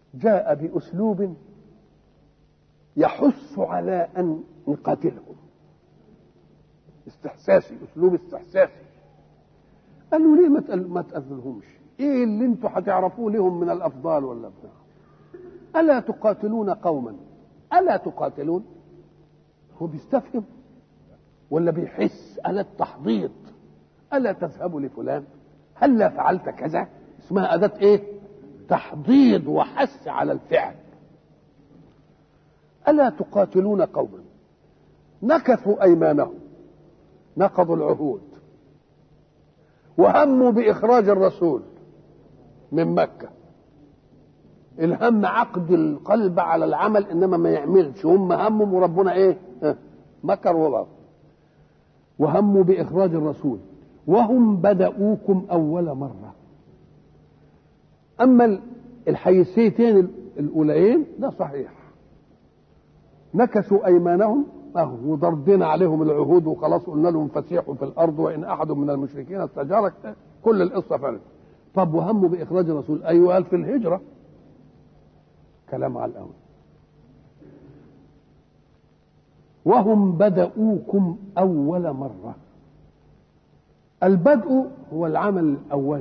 جاء بأسلوب يحث على أن نقاتلهم استحساسي أسلوب استحساسي قالوا ليه ما ما تقتلهمش ايه اللي انتوا هتعرفوه لهم من الافضال ولا بتاع الا تقاتلون قوما الا تقاتلون هو بيستفهم ولا بيحس الا التحضيض الا تذهب لفلان هلا فعلت كذا اسمها اداه ايه تحضيض وحث على الفعل الا تقاتلون قوما نكثوا ايمانهم نقضوا العهود وهموا باخراج الرسول من مكه الهم عقد القلب على العمل انما ما يعملش هم همهم وربنا ايه مكر وبر وهموا باخراج الرسول وهم بدأوكم اول مره اما الحيثيتين الاولين ده صحيح نكثوا ايمانهم اهو وضربنا عليهم العهود وخلاص قلنا لهم فسيحوا في الارض وان احد من المشركين استجارك كل القصه فعلا طب وهموا باخراج الرسول ايوه قال في الهجره كلام على الاول وهم بدأوكم أول مرة البدء هو العمل الأول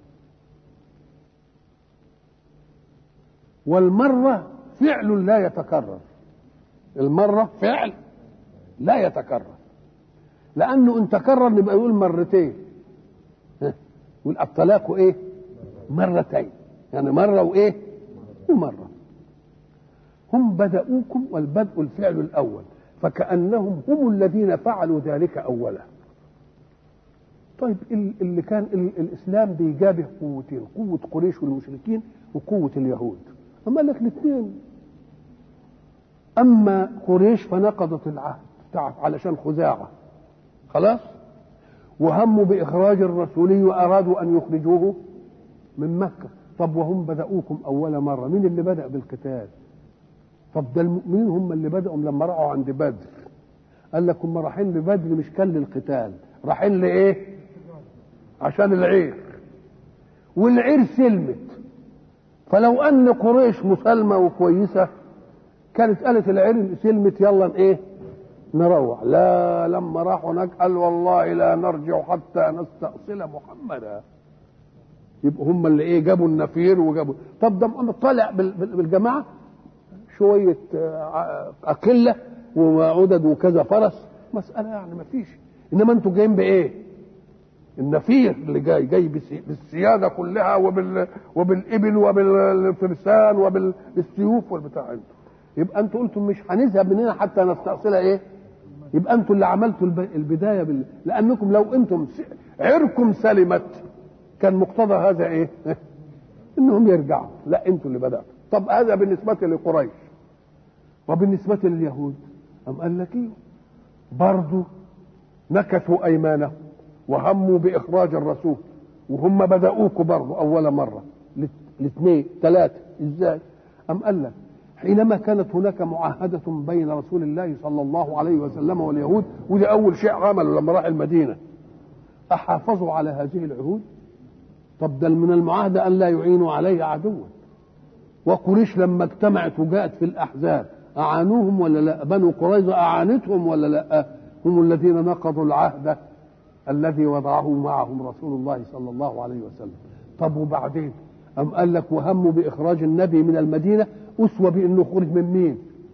والمرة فعل لا يتكرر المرة فعل لا يتكرر لأنه إن تكرر نبقى يقول مرتين يقول الطلاق إيه مرتين يعني مرة وإيه ومرة هم بدأوكم والبدء الفعل الأول فكأنهم هم الذين فعلوا ذلك أولا طيب اللي كان الإسلام بيجابه قوتين قوة قريش والمشركين وقوة اليهود أما لك الاثنين أما قريش فنقضت العهد تعرف علشان خزاعة خلاص وهموا بإخراج الرسول وأرادوا أن يخرجوه من مكة طب وهم بدأوكم أول مرة مين اللي بدأ بالقتال طب ده المؤمنين هم اللي بدأوا لما راحوا عند بدر قال لك هم رايحين لبدر مش كان للقتال رايحين لايه عشان العير والعير سلمت فلو ان قريش مسالمه وكويسه كانت قالت العير سلمت يلا ايه نروح لا لما راحوا هناك قال والله لا نرجع حتى نستأصل محمدا يبقوا هم اللي ايه جابوا النفير وجابوا طب ده طالع بالجماعه شويه اقله وعدد وكذا فرس مساله يعني ما فيش انما انتوا جايين بايه النفير اللي جاي جاي بالسياده كلها وبال وبالابل وبالفرسان وبالسيوف والبتاع انتوا يبقى انتوا قلتم مش هنذهب من هنا حتى نستأصلها ايه يبقى انتوا اللي عملتوا البدايه بال... لانكم لو انتم عركم سلمت كان مقتضى هذا ايه انهم يرجعوا لا انتوا اللي بداتوا طب هذا بالنسبه لقريش وبالنسبه لليهود أم قال لك ايه برضه نكثوا ايمانهم وهموا باخراج الرسول وهم بدأوكوا برضه اول مره الاثنين ثلاثه ازاي أم قال لك حينما كانت هناك معاهدة بين رسول الله صلى الله عليه وسلم واليهود وده أول شيء عمله لما راح المدينة أحافظوا على هذه العهود طب ده من المعاهدة أن لا يعينوا عليه عدوا وقريش لما اجتمعت وجاءت في الأحزاب أعانوهم ولا لا بنو قريظة أعانتهم ولا لا هم الذين نقضوا العهد الذي وضعه معهم رسول الله صلى الله عليه وسلم طب وبعدين أم قال لك وهموا بإخراج النبي من المدينة أسوة بأنه خرج من مين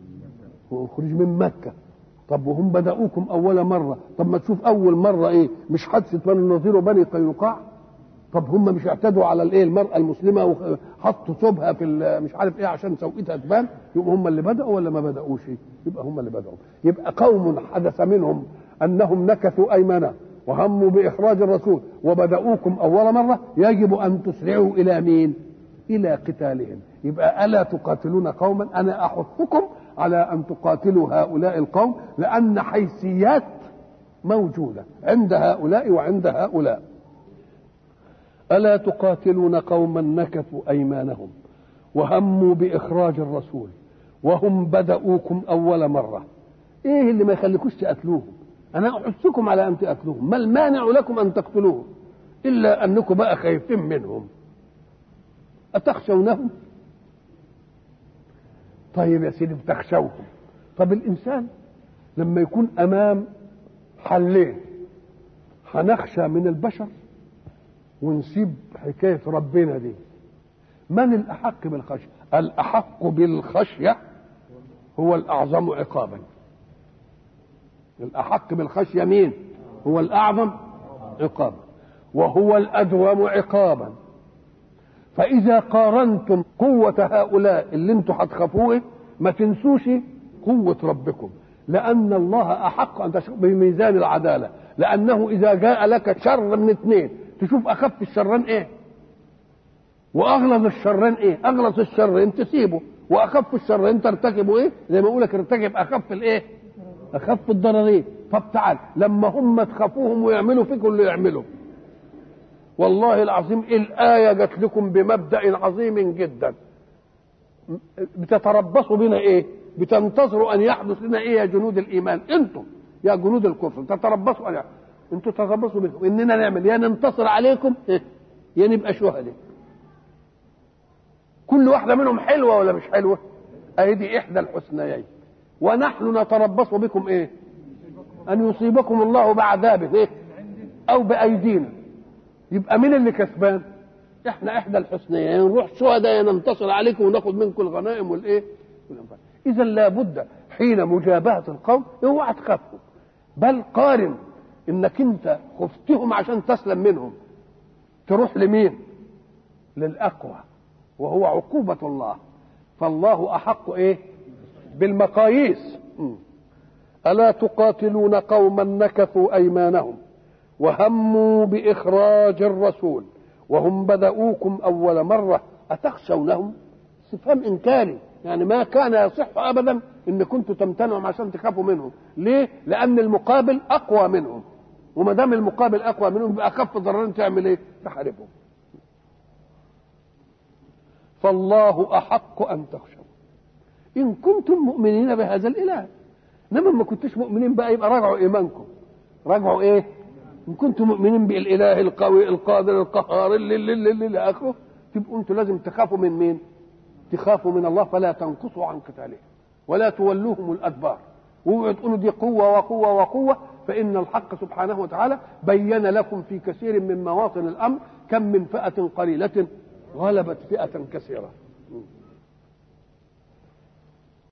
هو خرج من مكة طب وهم بدأوكم أول مرة طب ما تشوف أول مرة إيه مش حادثة بني النظير وبني قينقاع طب هم مش اعتدوا على الايه المرأة المسلمة وحطوا ثوبها في مش عارف ايه عشان سوقتها تبان يبقى هم اللي بدأوا ولا ما بدأوش يبقى هم اللي بدأوا يبقى قوم حدث منهم أنهم نكثوا أيمانهم وهموا بإخراج الرسول وبدأوكم أول مرة يجب أن تسرعوا إلى مين إلى قتالهم يبقى ألا تقاتلون قوما أنا أحثكم على أن تقاتلوا هؤلاء القوم لأن حيثيات موجودة عند هؤلاء وعند هؤلاء ألا تقاتلون قوما نكثوا أيمانهم وهموا بإخراج الرسول وهم بدأوكم أول مرة إيه اللي ما يخليكوش تقتلوهم أنا أحثكم على أن تقتلوهم ما المانع لكم أن تقتلوهم إلا أنكم بقى خايفين منهم أتخشونهم طيب يا سيدي بتخشوهم طب الانسان لما يكون امام حلين هنخشى من البشر ونسيب حكايه ربنا دي من الاحق بالخشيه الاحق بالخشيه هو الاعظم عقابا الاحق بالخشيه مين هو الاعظم عقابا وهو الادوم عقابا فاذا قارنتم قوه هؤلاء اللي انتم هتخافوه ما تنسوش قوه ربكم لان الله احق ان تشوف بميزان العداله لانه اذا جاء لك شر من اثنين تشوف اخف الشرين ايه واغلظ الشرين ايه اغلظ الشرين تسيبه واخف الشرين ترتكبه ايه زي ما لك ارتكب اخف الايه اخف الضررين طب تعال لما هم تخافوهم ويعملوا فيكم اللي يعملوا والله العظيم الآية جات لكم بمبدأ عظيم جدا بتتربصوا بنا ايه بتنتظروا ان يحدث لنا ايه يا جنود الايمان انتم يا جنود الكفر تتربصوا ان انتم تتربصوا بكم اننا نعمل يا ننتصر عليكم يا نبقى شهداء كل واحده منهم حلوه ولا مش حلوه اهي دي احدى الحسنيين ونحن نتربص بكم ايه ان يصيبكم الله بعذابه ايه او بايدينا يبقى مين اللي كسبان احنا احدى الحسنيين نروح شهداء ننتصر عليكم وناخد منكم الغنائم والايه اذا لابد حين مجابهه القوم اوعى تخافوا بل قارن انك انت خفتهم عشان تسلم منهم تروح لمين للاقوى وهو عقوبه الله فالله احق ايه بالمقاييس الا تقاتلون قوما نكثوا ايمانهم وهموا باخراج الرسول وهم بدأوكم أول مرة أتخشونهم استفهام إنكاري يعني ما كان يصح أبدا إن كنتوا تمتنعوا عشان تخافوا منهم ليه؟ لأن المقابل أقوى منهم وما دام المقابل أقوى منهم يبقى أخف ضررين تعمل إيه؟ تحاربهم فالله أحق أن تخشوا إن كنتم مؤمنين بهذا الإله إنما ما كنتوش مؤمنين بقى يبقى راجعوا إيمانكم راجعوا إيه؟ ان كنتم مؤمنين بالاله القوي القادر القهار اللي اللي اللي الى اخره تبقوا انتوا لازم تخافوا من مين؟ تخافوا من الله فلا تنقصوا عن قتاله ولا تولوهم الادبار واوعوا تقولوا دي قوه وقوه وقوه فان الحق سبحانه وتعالى بين لكم في كثير من مواطن الامر كم من فئه قليله غلبت فئه كثيره